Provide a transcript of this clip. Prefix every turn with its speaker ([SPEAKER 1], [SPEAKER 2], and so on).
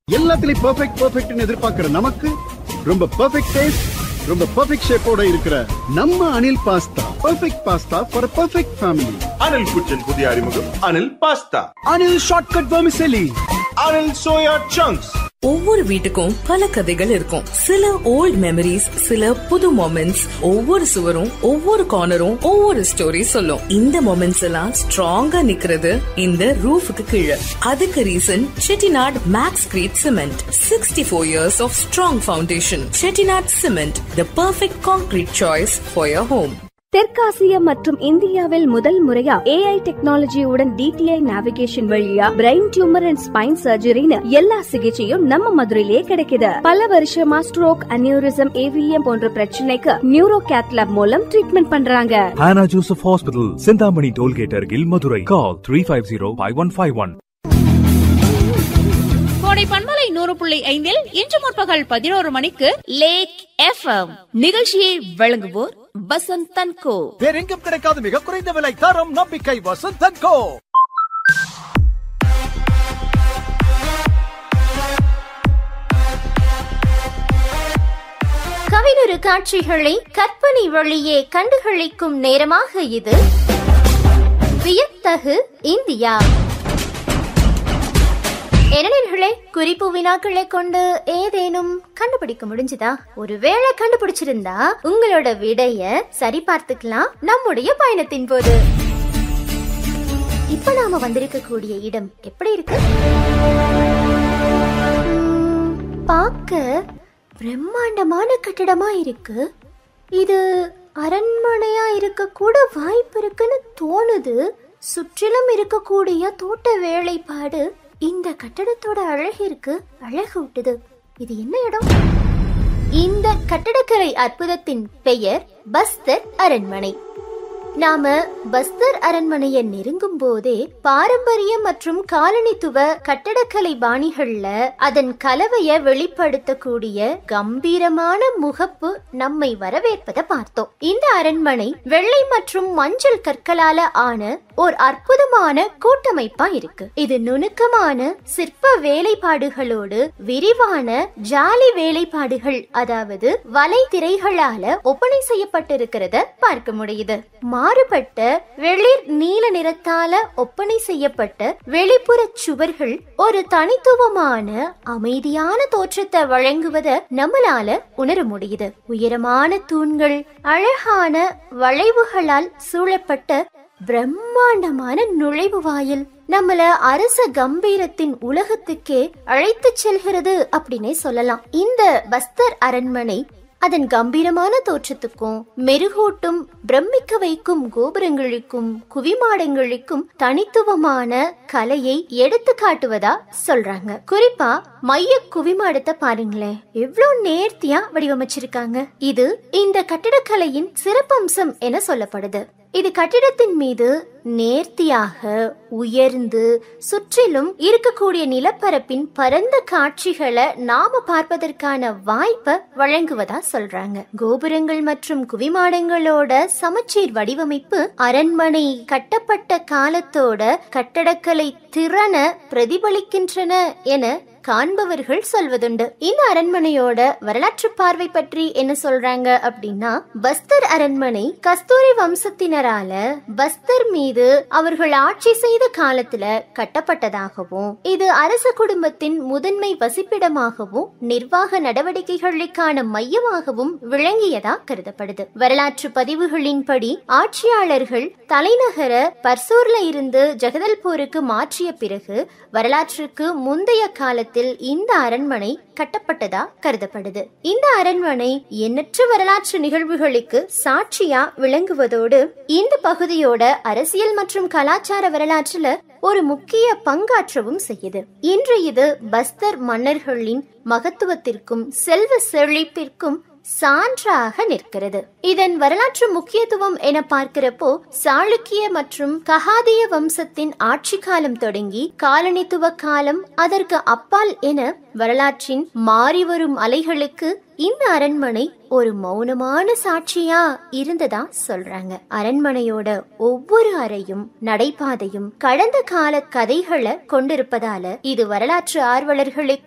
[SPEAKER 1] எல்லாத்துலயும் பெர்ஃபெக்ட் பெர்ஃபெக்ட்னு எதிர்பார்க்கிற நமக்கு ரொம்ப பெர்ஃபெக்ட் டேஸ்ட் ரொம்ப பெர்ஃபெக்ட் ஷேப்போட இருக்கிற நம்ம Anil pasta perfect pasta for perfect family
[SPEAKER 2] Anil kitchen புதிய அறிமுகம் Anil pasta
[SPEAKER 1] Anil shortcut vermicelli
[SPEAKER 2] Anil soya chunks
[SPEAKER 3] ஒவ்வொரு வீட்டுக்கும் பல கதைகள் இருக்கும் சில ஓல்ட் மெமரிஸ் சில புது மொமெண்ட்ஸ் ஒவ்வொரு சுவரும் ஒவ்வொரு கார்னரும் ஒவ்வொரு ஸ்டோரி சொல்லும் இந்த மொமெண்ட்ஸ் எல்லாம் ஸ்ட்ராங்கா நிக்கிறது இந்த ரூஃபுக்கு கீழே அதுக்கு reason Chettinad Maxcrete cement sixty four years of strong foundation Chettinad cement the perfect concrete choice for your home
[SPEAKER 4] தெற்காசிய மற்றும் இந்தியாவில் முதல் முறையா ஏஐ டெக்னாலஜியுடன் டிடிஐ நேவிகேஷன் வழியா பிரெயின் டியூமர் அண்ட் ஸ்பைன் சர்ஜரின்னு எல்லா சிகிச்சையும் நம்ம மதுரையிலே கிடைக்குது பல வருஷமா ஸ்ட்ரோக் அனியூரிசம் ஏவிஎம் போன்ற பிரச்சனைக்கு நியூரோ கேத்லாப் மூலம் ட்ரீட்மெண்ட் பண்றாங்க
[SPEAKER 5] Hannah Joseph Hospital, Sindhamani Tollgate, Argil, Madurai. Call 350-5151.
[SPEAKER 6] கோடை பண்பலை நூறு புள்ளி ஐந்தில் இன்று முற்பகல் பதினோரு மணிக்கு லேக் எஃப்எம் நிகழ்ச்சியை வழங்குவோர் வசந்த் தன்கோ
[SPEAKER 7] வேறெங்கும் கிடைக்காத மிக குறைந்த விலை தரம் நம்பிக்கை வசந்தன் கோ
[SPEAKER 8] கவினுறு காட்சிகளை கற்பனை வழியே கண்டுகளிக்கும் நேரமாக இது வியத்தகு இந்தியா என்னர்களே குறிப்பு வினாக்களை கொண்டு ஏதேனும் கண்டுபிடிக்க முடிஞ்சுதா ஒருவேளை கண்டுபிடிச்சிருந்தா உங்களோட விடைய சரி பார்த்துக்கலாம் நம்முடைய பயணத்தின் போது இப்ப நாம வந்திருக்க கூடிய இடம் எப்படி இருக்கு உம், பார்க்க பிரம்மாண்டமான கட்டிடமா இருக்கு இது அரண்மனையா இருக்க கூட வாய்ப்பு இருக்குன்னு தோணுது சுற்றிலும் இருக்கக்கூடிய தோட்ட வேலைப்பாடு இந்த கட்டடத்தோட அழகிற்கு அழகு விட்டுது இது என்ன இடம் இந்த கட்டடக்கலை அற்புதத்தின் பெயர் பஸ்தர் அரண்மனை நாம பஸ்தர் அரண்மனையை நெருங்கும் போதே பாரம்பரிய மற்றும் காலனித்துவ கட்டடக்கலை பாணிகள்ல அதன் கலவைய வெளிப்படுத்தக்கூடிய கம்பீரமான முகப்பு நம்மை வரவேற்பதை பார்த்தோம் இந்த அரண்மனை வெள்ளை மற்றும் மஞ்சள் கற்களால ஆன ஓர் அற்புதமான கூட்டமைப்பா இருக்கு இது நுணுக்கமான சிற்ப வேலைப்பாடுகளோடு விரிவான ஜாலி வேலைப்பாடுகள் அதாவது வலை திரைகளால ஒப்பனை செய்யப்பட்டிருக்கிறத பார்க்க முடியுது மாறுபட்ட வெளிர் நீல நிறத்தால ஒப்பனை செய்யப்பட்ட வெளிப்புற சுவர்கள் ஒரு தனித்துவமான அமைதியான தோற்றத்தை வழங்குவத நம்மளால உணர முடியுது உயரமான தூண்கள் அழகான வளைவுகளால் சூழப்பட்ட பிரம்மாண்டமான நுழைவு வாயில் நம்மள அரச கம்பீரத்தின் உலகத்துக்கே அழைத்துச் செல்கிறது அப்படின்னே சொல்லலாம் இந்த பஸ்தர் அரண்மனை அதன் கம்பீரமான தோற்றத்துக்கும் மெருகூட்டும் பிரமிக்க வைக்கும் கோபுரங்களுக்கும் குவிமாடங்களுக்கும் தனித்துவமான கலையை எடுத்து காட்டுவதா சொல்றாங்க குறிப்பா மைய குவிமாடத்தை பாருங்களேன் எவ்வளவு நேர்த்தியா வடிவமைச்சிருக்காங்க இது இந்த கட்டிடக்கலையின் சிறப்பம்சம் என சொல்லப்படுது இது கட்டிடத்தின் மீது நேர்த்தியாக உயர்ந்து சுற்றிலும் இருக்கக்கூடிய நிலப்பரப்பின் பரந்த காட்சிகளை நாம பார்ப்பதற்கான வாய்ப்பை வழங்குவதா சொல்றாங்க கோபுரங்கள் மற்றும் குவிமாடங்களோட சமச்சீர் வடிவமைப்பு அரண்மனை கட்டப்பட்ட காலத்தோட கட்டடக்கலை திறன பிரதிபலிக்கின்றன என காண்பவர்கள் சொல்வதுண்டு இந்த அரண்மனையோட வரலாற்று பார்வை பற்றி என்ன சொல்றாங்க அப்படின்னா பஸ்தர் அரண்மனை கஸ்தூரி வம்சத்தினரால பஸ்தர் மீது அவர்கள் ஆட்சி செய்த காலத்துல கட்டப்பட்டதாகவும் இது அரச குடும்பத்தின் முதன்மை வசிப்பிடமாகவும் நிர்வாக நடவடிக்கைகளுக்கான மையமாகவும் விளங்கியதா கருதப்படுது வரலாற்று பதிவுகளின்படி ஆட்சியாளர்கள் தலைநகர பர்சூர்ல இருந்து ஜெகதல்பூருக்கு மாற்றிய பிறகு வரலாற்றுக்கு முந்தைய காலத்தில் இந்த அரண்மனை கட்டப்பட்டதா கருதப்படுது இந்த அரண்மனை எண்ணற்ற வரலாற்று நிகழ்வுகளுக்கு சாட்சியா விளங்குவதோடு இந்த பகுதியோட அரசியல் மற்றும் கலாச்சார வரலாற்றுல ஒரு முக்கிய பங்காற்றவும் செய்யுது இன்று இது பஸ்தர் மன்னர்களின் மகத்துவத்திற்கும் செல்வ செழிப்பிற்கும் சான்றாக நிற்கிறது இதன் வரலாற்று முக்கியத்துவம் என பார்க்கிறப்போ சாளுக்கிய மற்றும் ககாதிய வம்சத்தின் ஆட்சி காலம் தொடங்கி காலனித்துவ காலம் அதற்கு அப்பால் என வரலாற்றின் மாறி வரும் அலைகளுக்கு இந்த அரண்மனை ஒரு மௌனமான சாட்சியா இருந்ததா சொல்றாங்க அரண்மனையோட ஒவ்வொரு அறையும் நடைபாதையும் கடந்த கால கதைகளை கொண்டிருப்பதால இது வரலாற்று ஆர்வலர்களுக்கு